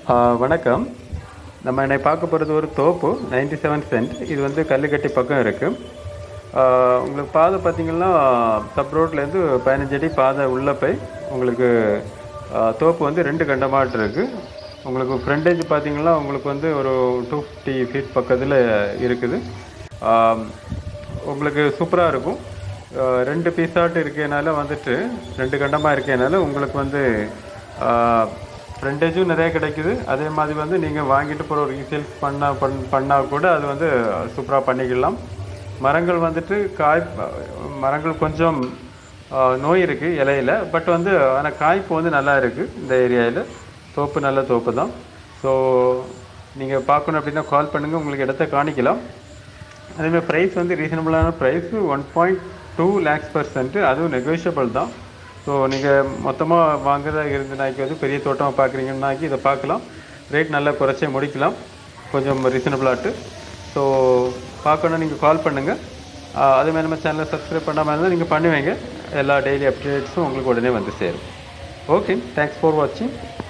ஆ, வணக்கம் நம்ம இன்னைக்கு பார்க்க போகிறது ஒரு தோப்பு 97 செவன் சென்ட் இது வந்து கல்லுக்கட்டி பக்கம் இருக்குது உங்களுக்கு பாதை பார்த்தீங்கன்னா சப் ரோட்லேருந்து பதினஞ்சு அடி பாதை உள்ளே போய் உங்களுக்கு ஆ, தோப்பு வந்து ரெண்டு கண்டமாட்டு இருக்குது உங்களுக்கு ஃப்ரண்டேஜ் பார்த்தீங்கன்னா உங்களுக்கு வந்து ஒரு டூ ஃபிஃப்டி ஃபீட் பக்கத்தில் இருக்குது ஆ, உங்களுக்கு சூப்பராக இருக்கும் ஆ, ரெண்டு பீஸாட்டு இருக்கனால வந்துட்டு ரெண்டு கண்டமாக இருக்கனால உங்களுக்கு வந்து ஃப்ரண்டேஜும் நிறைய கிடைக்குது அதே மாதிரி வந்து நீங்கள் வாங்கிட்டு போகிற ஒரு ரீசேல்ஸ் பண்ண பண் பண்ணால் கூட அது வந்து சூப்பராக பண்ணிக்கலாம் மரங்கள் வந்துட்டு காய் மரங்கள் கொஞ்சம் ஆ, நோய் இருக்குது இலையில பட் வந்து ஆனால் காய்ப்பு வந்து நல்லா இருக்குது இந்த ஏரியாவில் தோப்பு நல்ல தோப்பு தான் ஸோ நீங்கள் பார்க்கணும் அப்படின்னா கால் பண்ணுங்கள் உங்களுக்கு இடத்த காணிக்கலாம் அதேமாதிரி ப்ரைஸ் வந்து ரீசனபிளான price one point two lakhs percent அதுவும் நெகோஷியபிள் தான் ஸோ நீங்கள் மொத்தமாக வாங்குறதா இருந்தனாக்கி வந்து பெரிய தோட்டமாக பார்க்குறீங்கன்னாக்கி இதை பார்க்கலாம் ரேட் நல்லா குறைச்சே முடிக்கலாம் கொஞ்சம் ரீசனபிளாட்டு ஸோ பார்க்கணும் நீங்கள் கால் பண்ணுங்கள் அதேமாதிரி நம்ம சேனலை சப்ஸ்கிரைப் பண்ணாமல் இருந்தால் நீங்கள் பண்ணுவீங்க எல்லா டெய்லி அப்டேட்ஸும் உங்களுக்கு உடனே வந்து சேரும் ஓகே தேங்க்ஸ் ஃபார் வாட்சிங்